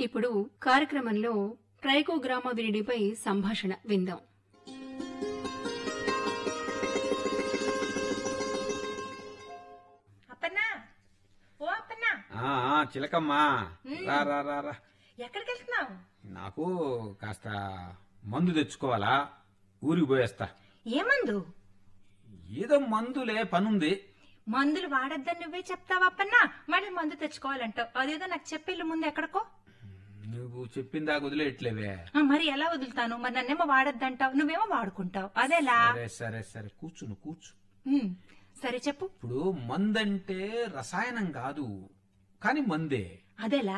ఇప్పుడు కార్యక్రమంలో ట్రైకోగ్రామా విరిడిపై సంభాషణ విందాం అప్పన్నా ఓ అప్పన్నా ఆ, ఆ, చిలకమ్మా రా రా రా రా ఎక్కడికి వెళ్తున్నావు నాకు కాస్త మందు తెచ్చుకోవాలా ఊరికి పోయేస్తా ఏమందు ఏదో మందులే పనుంది మందులు వాడొద్దని నువ్వే చెప్తావా అప్పన్నా మళ్ళీ మందు తెచ్చుకోవాలంటావు అదేదో నాకు చెప్పేళ్ళు ముందు ఎక్కడికో నువ్వు చెప్పిందా వదిలేట్లేవే ఆ, మరి ఎలా వదులుతాను మరి నన్నేమో వాడొద్దంటావు నువ్వేమో వాడుకుంటావు అదేలా సరే సరే సరే కూర్చును కూర్చు ఉమ్, సరే చెప్పు ఇప్పుడు మందంటే రసాయనం కాదు కానీ మందే అదేలా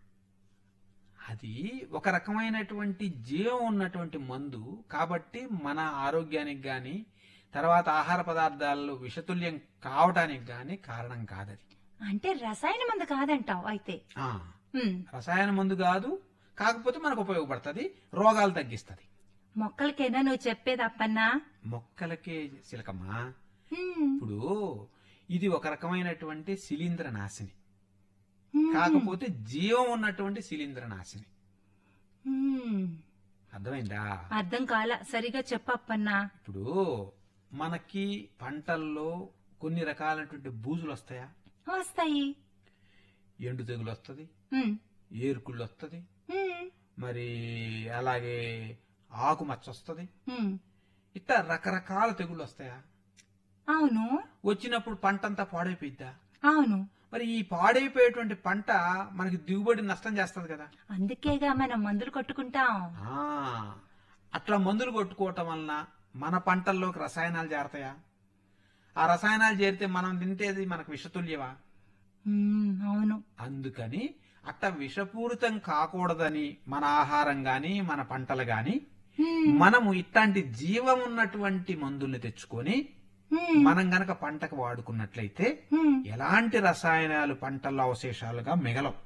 అది ఒక రకమైనటువంటి జీవం ఉన్నటువంటి మందు కాబట్టి మన ఆరోగ్యానికి గాని తర్వాత ఆహార పదార్థాల్లో విషతుల్యం కావటానికి గాని కారణం కాదది అంటే రసాయన మందు కాదంటావు అయితే ఆ ఉమ్, రసాయన మందు కాదు కాకపోతే మనకు ఉపయోగపడుతుంది రోగాలు తగ్గిస్తుంది మొక్కలకేనా నువ్వు చెప్పేది అప్పన్నా మొక్కలకే చిలకమ్మా ఉమ్, ఇప్పుడు ఇది ఒక రకమైనటువంటి శిలీంద్ర నాశిని ఉమ్, కాకపోతే జీవం ఉన్నటువంటి శిలీంద్ర నాశిని ఉమ్. అర్థమైందా అర్థం కాల సరిగా చెప్పు అప్పన్నా ఇప్పుడు మనకి పంటల్లో కొన్ని రకాలైనటువంటి బూజులు వస్తాయా వస్తాయి ఎండు తెగులు వస్తుంది ఉమ్, ఏరుకుళ్ళు వస్తుంది ఉమ్, మరి అలాగే ఆకు మచ్చ వస్తుంది ఉమ్. ఇట్లా రకరకాల తెగుళ్ళు వస్తాయా అవును వచ్చినప్పుడు పంట అంతా పాడైపోయిద్దా అవును మరి ఈ పాడైపోయేటువంటి పంట మనకి దిగుబడి నష్టం చేస్తుంది కదా అందుకేగా మనం మందులు కొట్టుకుంటాం ఆ అట్లా మందులు కొట్టుకోవటం వలన మన పంటల్లోకి రసాయనాలు చేరతాయా ఆ రసాయనాలు చేరితే మనం తింటేది మనకు విషతుల్యవా ఉమ్, అవును అందుకని అట్ట విషపూరితం కాకూడదని మన ఆహారం గాని మన పంటలు గాని ఉమ్, మనము ఇట్లాంటి జీవం ఉన్నటువంటి మందుల్ని తెచ్చుకొని ఉమ్, మనం గనక పంటకు వాడుకున్నట్లయితే ఉమ్. ఎలాంటి రసాయనాలు పంటల్లో అవశేషాలుగా మిగలవు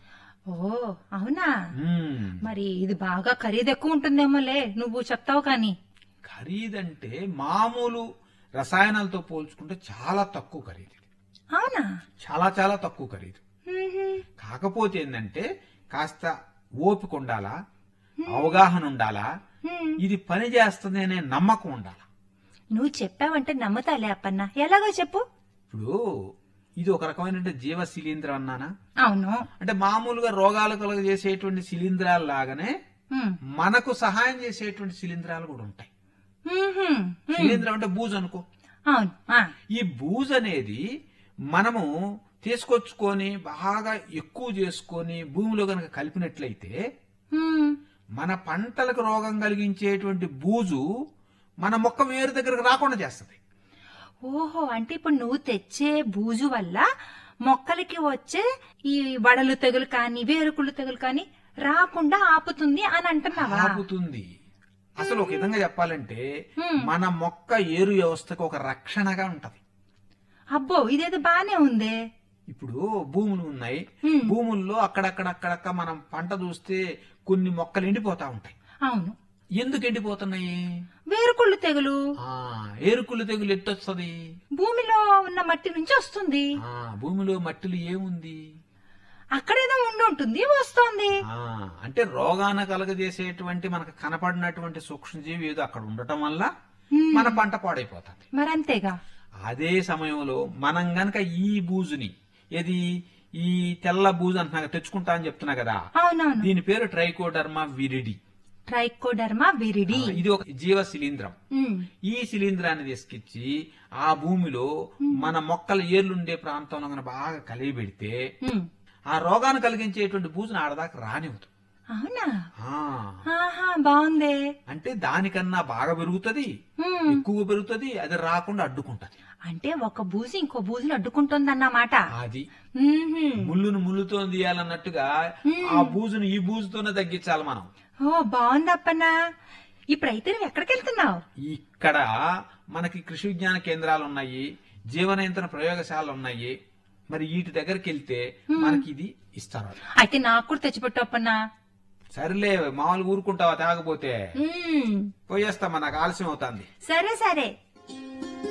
ఓ అవునా మ్మ్. మరి ఇది బాగా ఖరీదు ఎక్కువ ఉంటుందేమోలే నువ్వు చెప్తావు కాని ఖరీదంటే మామూలు రసాయనాలతో పోల్చుకుంటే చాలా తక్కువ ఖరీదు ఇది. అవునా చాలా చాలా తక్కువ ఖరీదు ఉహు, కాకపోతే ఏంటంటే కాస్త ఓపిక ఉండాలా అవగాహన ఉండాలా ఉమ్. ఇది పని చేస్తుంది అనే నమ్మకం ఉండాలా నువ్వు చెప్పావంటే నమ్ముతాలే అప్పన్న ఎలాగో చెప్పు ఇప్పుడు ఇది ఒక రకమైన జీవ శిలీంద్రం అన్నానా అవును అంటే మామూలుగా రోగాలు కలుగజేసేటువంటి శిలీంధ్రాల లాగానే ఉమ్, మనకు సహాయం చేసేటువంటి శిలీంధ్రాలు కూడా ఉంటాయి ఉహు, ఉమ్. శిలీంధ్రం అంటే బూజు అనుకో అవును ఆ, ఈ బూజు అనేది మనము తీసుకొచ్చుకొని బాగా ఎక్కువ చేసుకొని భూమిలో గనక కలిపినట్లయితే ఉమ్. మన పంటలకు రోగం కలిగించేటువంటి బూజు మన మొక్క వేరు దగ్గరకు రాకుండా చేస్తుంది ఓహో అంటే ఇప్పుడు నువ్వు తెచ్చే బూజు వల్ల మొక్కలకి వచ్చే ఈ వడలు తెగులు కానీ వేరుకుళ్ళు తెగులు కానీ రాకుండా ఆపుతుంది అని అంటున్నావా ఆపుతుంది అసలు ఒక విధంగా చెప్పాలంటే హ్మ్. మన మొక్క ఏరు వ్యవస్థకు ఒక రక్షణగా ఉంటది అబ్బో ఇదేదో బానే ఉందే ఇప్పుడు భూములు ఉన్నాయి హ్మ్. భూముల్లో అక్కడక్కడ అక్కడక్క మనం పంట చూస్తే కొన్ని మొక్కలు ఎండిపోతా ఉంటాయి అవును ఎందుకు ఎండిపోతున్నాయి వేరుకుళ్ళు తెగులు ఆ ఏరుకుళ్ళు తెగులు ఎట్టొస్తుంది భూమిలో ఉన్న మట్టి నుంచి వస్తుంది ఆ భూమిలో మట్టిలో ఏముంది అక్కడేదో ఉండి ఉంటుంది వస్తోంది ఆ అంటే రోగాన కలగజేసేటువంటి మనకు కనపడినటువంటి సూక్ష్మజీవి ఏదో అక్కడ ఉండటం వల్ల హ్మ్. మన పంట పాడైపోతుంది మరంతేగా అదే సమయంలో మనం గనక ఈ బూజుని ఏది ఈ తెల్ల బూజు అంటున్నా తెచ్చుకుంటా అని చెప్తున్నా కదా అవునవును దీని పేరు ట్రైకోడర్మా విరిడి ట్రైకోడర్మా విరిడి ఆ, ఇది ఒక జీవ శిలీంద్రం ఉమ్, ఈ శిలీంధ్రాన్ని తీసుకొచ్చి ఆ భూమిలో మన మొక్కల ఏర్లుండే ప్రాంతంలో గనక బాగా కలిగి పెడితే ఉమ్. ఆ రోగాన్ని కలిగించేటువంటి బూజును ఆడదాకా రానివ్వదు అవునా ఆ ఆహా బాగుందే అంటే దానికన్నా బాగా పెరుగుతది ఉమ్. ఎక్కువ పెరుగుతది అది రాకుండా అడ్డుకుంటది అంటే ఒక బూజు ఇంకో బూజుని అడ్డుకుంటుందన్నమాట అది ఉహుం. ముళ్ళును ముళ్ళుతో తీయాలన్నట్టుగా ఆ బూజును ఈ బూజుతోనే తగ్గించాలి మనం ఓ బాగుంది అప్పన్నా ఇప్పుడైతే నువ్వు ఎక్కడికి వెళ్తున్నావు ఇక్కడ మనకి కృషి విజ్ఞాన కేంద్రాలు ఉన్నాయి జీవనయంత్రణ ప్రయోగశాలలు ఉన్నాయి మరి వీటి దగ్గరికి వెళ్తే మనకి ఇది ఇస్తారు వాళ్ళు. అయితే నాకు కూడా తెచ్చిపెట్టు అప్పన్నా సరేలే మామూలుగా ఊరుకుంటావా తాగపోతే ఉమ్. పోయేస్తామా నాకు ఆలస్యం అవుతుంది సరే సరే